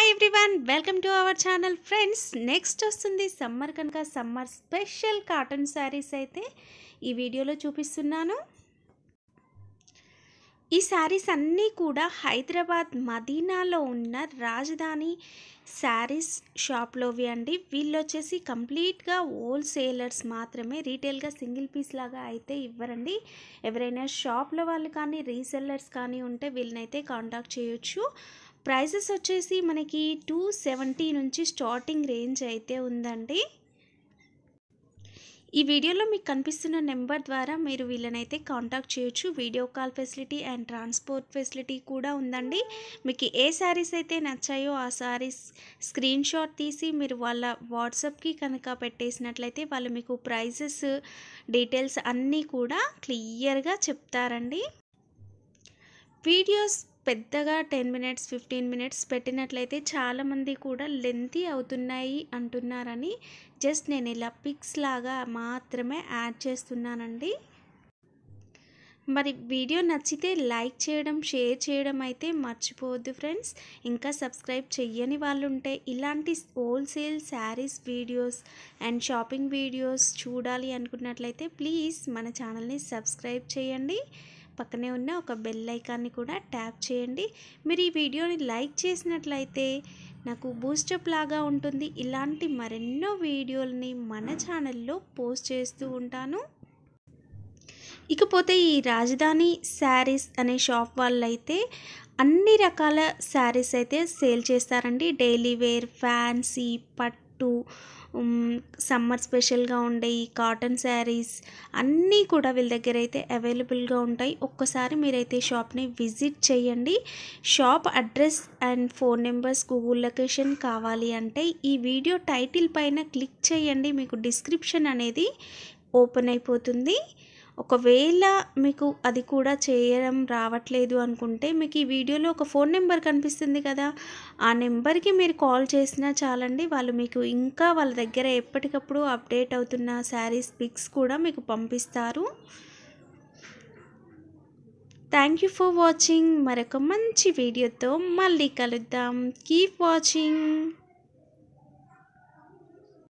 everyone welcome to our channel friends next వస్తుంది summer కనుక summer special cotton saris అయితే ఈ వీడియోలో చూపిస్తున్నాను ఈ శారీస్ అన్నీ కూడా హైదరాబాద్ మదీనాలో ఉన్న రాజధాని శారీస్ షాప్లోవి అండి వీళ్ళు వచ్చేసి కంప్లీట్గా హోల్సేలర్స్ మాత్రమే రీటైల్గా సింగిల్ పీస్ లాగా అయితే ఇవ్వరండి ఎవరైనా షాప్లో వాళ్ళు కానీ రీసెల్లర్స్ కానీ ఉంటే వీళ్ళనైతే కాంటాక్ట్ చేయొచ్చు ప్రైజెస్ వచ్చేసి మనకి టూ సెవెంటీ నుంచి స్టార్టింగ్ రేంజ్ అయితే ఉందండి ఈ వీడియోలో మీకు కనిపిస్తున్న నెంబర్ ద్వారా మీరు వీళ్ళనైతే కాంటాక్ట్ చేయొచ్చు video call facility and transport facility కూడా ఉందండి మీకు ఏ శారీస్ అయితే నచ్చాయో ఆ శారీస్ స్క్రీన్ షాట్ తీసి మీరు వాళ్ళ వాట్సాప్కి కనుక పెట్టేసినట్లయితే వాళ్ళు మీకు ప్రైజెస్ డీటెయిల్స్ అన్నీ కూడా క్లియర్గా చెప్తారండి వీడియోస్ పెద్దగా టెన్ మినిట్స్ ఫిఫ్టీన్ మినిట్స్ పెట్టినట్లయితే చాలామంది కూడా లెంతీ అవుతున్నాయి అంటున్నారని జస్ట్ నేను ఇలా పిక్స్ లాగా మాత్రమే యాడ్ చేస్తున్నానండి మరి వీడియో నచ్చితే లైక్ చేయడం షేర్ చేయడం అయితే మర్చిపోవద్దు ఫ్రెండ్స్ ఇంకా సబ్స్క్రైబ్ చెయ్యని వాళ్ళు ఉంటే ఇలాంటి wholesale saris videos and shopping videos చూడాలి అనుకున్నట్లయితే ప్లీజ్ మన ఛానల్ని సబ్స్క్రైబ్ చేయండి పక్కనే ఉన్న ఒక బెల్ ఐకాన్ని కూడా ట్యాప్ చేయండి మీరు ఈ వీడియోని లైక్ చేసినట్లయితే నాకు బూస్టప్ లాగా ఉంటుంది ఇలాంటి మరెన్నో వీడియోలని మన ఛానల్లో పోస్ట్ చేస్తూ ఉంటాను ఇకపోతే ఈ రాజధాని శారీస్ అనే షాప్ వాళ్ళైతే అన్ని రకాల శారీస్ అయితే సేల్ చేస్తారండి డైలీ వేర్ ఫ్యాన్సీ పట్టు సమ్మర్ స్పెషల్గా ఉండే ఈ కాటన్ శారీస్ అన్నీ కూడా వీళ్ళ దగ్గర అయితే అవైలబుల్గా ఉంటాయి ఒక్కసారి మీరైతే షాప్ని విజిట్ చేయండి shop address and phone numbers Google location కావాలి అంటే ఈ వీడియో టైటిల్ పైన క్లిక్ చేయండి మీకు డిస్క్రిప్షన్ అనేది ఓపెన్ అయిపోతుంది ఒకవేళ మీకు అది కూడా చేయడం రావట్లేదు అనుకుంటే మీకు ఈ వీడియోలో ఒక ఫోన్ నెంబర్ కనిపిస్తుంది కదా ఆ నెంబర్కి మీరు కాల్ చేసినా చాలండి వాళ్ళు మీకు ఇంకా వాళ్ళ దగ్గర ఎప్పటికప్పుడు అప్డేట్ అవుతున్న శారీస్ పిక్స్ కూడా మీకు పంపిస్తారు థ్యాంక్ యూ ఫర్ వాచింగ్ మరొక మంచి వీడియోతో మళ్ళీ కలుద్దాం కీప్ వాచింగ్